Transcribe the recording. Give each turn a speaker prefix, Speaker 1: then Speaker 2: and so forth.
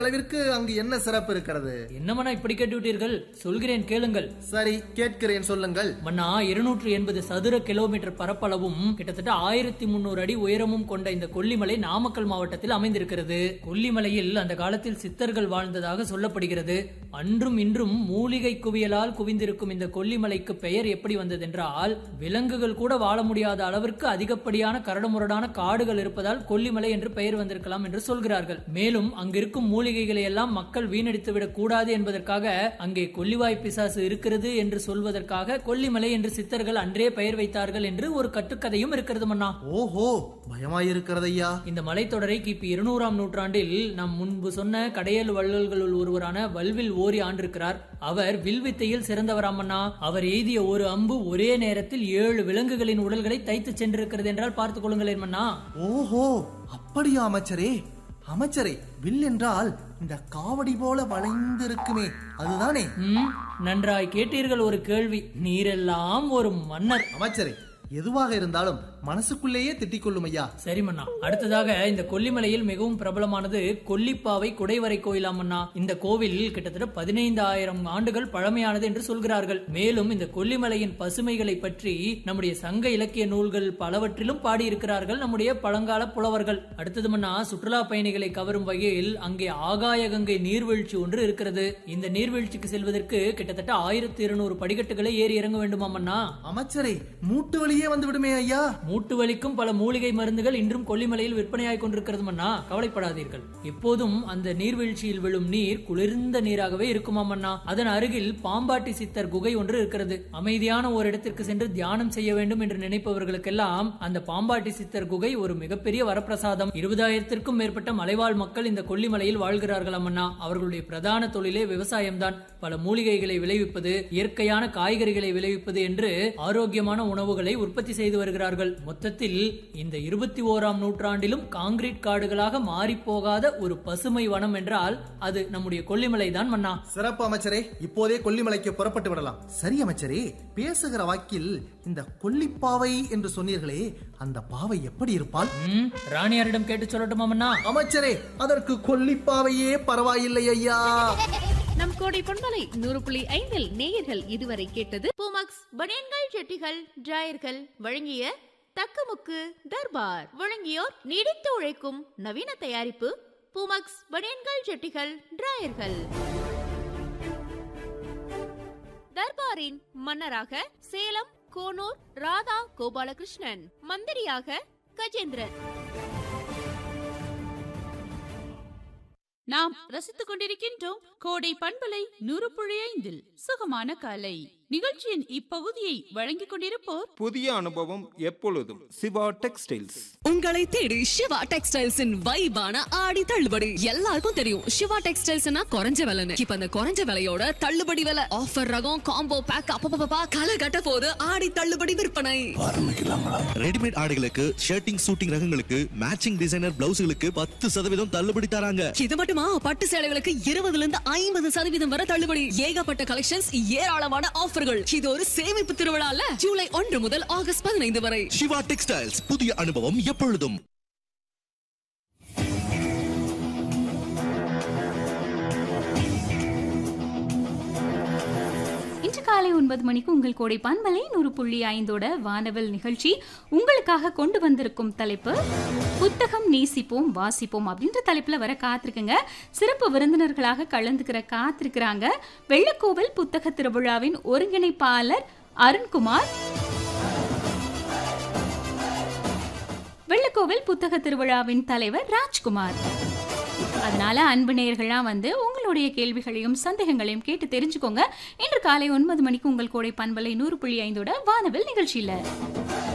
Speaker 1: அளவிற்கு அங்கு என்ன சிறப்பு இருக்கிறது
Speaker 2: என்ன மன்னா இப்படி கேட்டுவிட்டீர்கள் சொல்கிறேன் கேளுங்கள்
Speaker 1: சரி கேட்கிறேன் சொல்லுங்கள்
Speaker 2: மன்னா இருநூற்று எண்பது சதுர கிலோமீட்டர் பரப்பளவும் கிட்டத்தட்ட ஆயிரத்தி முன்னூறு அடி உயரமும் கொண்ட இந்த கொல்லிமலை நாமக்கல் மாவட்டத்தில் அமைந்திருக்கிறது கொல்லிமலையில் அந்த காலத்தில் சித்தர்கள் வாழ்ந்ததாக சொல்லப்படுகிறது அன்றும் இன்றும் மூலிகை குவியலால் குவிந்திருக்கும் இந்த கொல்லிமலைக்கு பெயர் எப்படி வந்ததென்றால் விலங்குகள் கூட வாழ முடியாத அளவிற்கு அதிகப்படியான கரடுமுரடான காடுகள் இருப்பதால் கொல்லிமலை என்று பெயர் வந்திருக்கலாம் என்று சொல்கிறார்கள் மேலும் அங்கிருக்கும் மூலிகைகளை எல்லாம் மக்கள் வீணடித்து விடக் கூடாது என்பதற்காக அங்கே கொல்லிவாய் பிசாசு இருக்கிறது என்று சொல்வதற்காக கொல்லிமலை என்று சித்தர்கள் அன்றே பெயர் வைத்தார்கள் என்று ஒரு கட்டுக்கதையும் இருக்கிறது மன்னா
Speaker 1: ஓஹோ பயமாயிருக்கிறது ஐயா
Speaker 2: இந்த மலைத்தொடரை கிபி இருநூறாம் நூற்றாண்டில் நாம் முன்பு சொன்ன கடையல் வள்ளல்களுள் ஒருவரான வல்வில் ஓரி ஆண்டிருக்கிறார் அவர் வில்வித்தையில் சிறந்தவராமண்ணா அவர் எய்திய ஒரு அம்பு ஒரே நேரத்தில் ஏழு விலங்குகளின் உடல்களை தைத்து சென்றிருக்கிறது என்றால் பார்த்துக் கொள்ளுங்களேன் மன்னா
Speaker 1: ஓஹோ அப்படியா அமைச்சரே அமைச்சரே வில் என்றால் இந்த காவடி போல வளைந்து இருக்குமே அதுதானே
Speaker 2: ம், நன்றாய் கேட்டீர்கள் ஒரு கேள்வி நீரெல்லாம் ஒரு மன்னர்
Speaker 1: அமைச்சரே எதுவாக இருந்தாலும் மனசுக்குள்ளேயே திட்டிக் கொள்ளும் ஐயா
Speaker 2: சரி மன்னா அடுத்ததாக இந்த கொல்லிமலையில் மிகவும் பிரபலமானது கொல்லிப்பாவை குடைவரை கோயிலாமண்ணா இந்த கோவில் கிட்டத்தட்ட பதினைந்து ஆயிரம் ஆண்டுகள் பழமையானது என்று சொல்கிறார்கள் மேலும் இந்த கொல்லிமலையின் பசுமைகளை பற்றி நம்முடைய சங்க இலக்கிய நூல்கள் பலவற்றிலும் பாடியிருக்கிறார்கள் நம்முடைய பழங்கால புலவர்கள் அடுத்தது மன்னா சுற்றுலா பயணிகளை கவரும் வகையில் அங்கே ஆகாய கங்கை நீர்வீழ்ச்சி ஒன்று இருக்கிறது இந்த நீர்வீழ்ச்சிக்கு செல்வதற்கு கிட்டத்தட்ட ஆயிரத்தி இருநூறு படிக்கட்டுகளை ஏறி இறங்க வேண்டுமாமண்ணா
Speaker 1: அமைச்சரே மூட்டு வழியே வந்து விடுமே ஐயா
Speaker 2: மூட்டு வலிக்கும் பல மூலிகை மருந்துகள் இன்றும் கொல்லிமலையில் விற்பனையாய் கொண்டிருக்கிறது மன்னா கவலைப்படாதீர்கள் எப்போதும் அந்த நீர்வீழ்ச்சியில் விழும் நீர் குளிர்ந்த நீராகவே இருக்குமாம் அண்ணா அதன் அருகில் பாம்பாட்டி சித்தர் குகை ஒன்று இருக்கிறது அமைதியான ஒரு இடத்திற்கு சென்று தியானம் செய்ய வேண்டும் என்று நினைப்பவர்களுக்கெல்லாம் அந்த பாம்பாட்டி சித்தர் குகை ஒரு மிகப்பெரிய வரப்பிரசாதம் இருபதாயிரத்திற்கும் மேற்பட்ட மலைவாழ் மக்கள் இந்த கொல்லிமலையில் வாழ்கிறார்களாம் அண்ணா அவர்களுடைய பிரதான தொழிலே விவசாயம்தான் பல மூலிகைகளை விளைவிப்பது இயற்கையான காய்கறிகளை விளைவிப்பது என்று ஆரோக்கியமான உணவுகளை உற்பத்தி செய்து வருகிறார்கள் மொத்தத்தில் இந்த இருபத்தி ஓராம் நூற்றாண்டிலும் காங்கிரீட் காடுகளாக மாறிப் போகாத ஒரு பசுமை வனம் என்றால் அது நம்முடைய கொல்லிமலை தான் மன்னா
Speaker 1: சிறப்பு அமைச்சரே இப்போதே கொல்லிமலைக்கு புறப்பட்டு விடலாம் சரி அமைச்சரே பேசுகிற வாக்கில் இந்த கொல்லிப்பாவை என்று சொன்னீர்களே அந்த பாவை எப்படி இருப்பாள்
Speaker 2: ம், ராணியாரிடம் கேட்டு சொல்லட்டுமா மன்னா
Speaker 1: அமைச்சரே அதற்கு கொல்லிப்பாவையே பரவாயில்லை ஐயா
Speaker 3: நம் கோடை பொன்மலை நூறு புள்ளி ஐந்தில் நேயர்கள் இதுவரை கேட்டது
Speaker 4: பூமக்ஸ் பனியன்கள் ஜெட்டிகள் டிராயர்கள் வழங்கிய தக்கமுக்கு தர்பார் வழங்கியோர் நீடித்து உழைக்கும் நவீன தயாரிப்பு பூமக்ஸ் பனியன்கள் ஜெட்டிகள் டிராயர்கள் தர்பாரின் மன்னராக சேலம் கோனூர் ராதா கோபாலகிருஷ்ணன் மந்திரியாக கஜேந்திரன்
Speaker 5: நாம் ரசித்துக் கொண்டிருக்கின்றோம் கோடை பண்பலை நூறு புள்ளி ஐந்தில் சுகமான காலை நிகழ்ச்சியின் இப்பகுதியை வழங்கிக் கொண்டிருப்போர்
Speaker 6: புதிய அனுபவம் எப்பொழுதும் சிவா டெக்ஸ்டைல்ஸ்
Speaker 7: உங்களை தேடி சிவா டெக்ஸ்டைல்ஸின் வைபான ஆடி தள்ளுபடி எல்லாருக்கும் தெரியும் சிவா டெக்ஸ்டைல்ஸ்னா குறைஞ்ச விலைன்னு இப்ப அந்த குறைஞ்ச விலையோட தள்ளுபடி விலை ஆஃபர் ரகம் காம்போ பேக் அப்பப்பா களை கட்ட போது ஆடி தள்ளுபடி விற்பனை
Speaker 8: ரெடிமேட் ஆடைகளுக்கு ஷர்ட்டிங் சூட்டிங் ரகங்களுக்கு மேட்சிங் டிசைனர் பிளவுஸ்களுக்கு பத்து சதவீதம் தள்ளுபடி தராங்க
Speaker 7: இது மட்டுமா பட்டு சேலைகளுக்கு இருபதுல இருந்து ஐம்பது சதவீதம் வரை தள்ளுபடி ஏகப்பட்ட கலெக்ஷன்ஸ் ஏராளமான ஆஃபர்கள் இது ஒரு சேமிப்பு திருவிழால ஜூலை ஒன்று முதல் ஆகஸ்ட் பதினைந்து வரை
Speaker 8: சிவா டெக்ஸ்டைல்ஸ் புதிய அனுபவம் எப்பொழுதும்
Speaker 9: இன்று காலை ஒன்பது மணிக்கு உங்கள் கோடை பண்பலை நூறு புள்ளி ஐந்தோட வானவல் நிகழ்ச்சி உங்களுக்காக கொண்டு வந்திருக்கும் தலைப்பு புத்தகம் நேசிப்போம் வாசிப்போம் அப்படின்ற தலைப்புல வர காத்திருக்குங்க சிறப்பு விருந்தினர்களாக கலந்துக்கிற காத்திருக்கிறாங்க வெள்ளக்கோவில் புத்தக திருவிழாவின் ஒருங்கிணைப்பாளர் அருண்குமார் வெள்ளக்கோவில் புத்தக திருவிழாவின் தலைவர் ராஜ்குமார் அதனால அன்பு நேயர்கள்லாம் வந்து உங்களுடைய கேள்விகளையும் சந்தேகங்களையும் கேட்டு தெரிஞ்சுக்கோங்க இன்று காலை ஒன்பது மணிக்கு உங்கள் கோடை பண்பலை நூறு புள்ளி ஐந்தோட வானவில் நிகழ்ச்சியில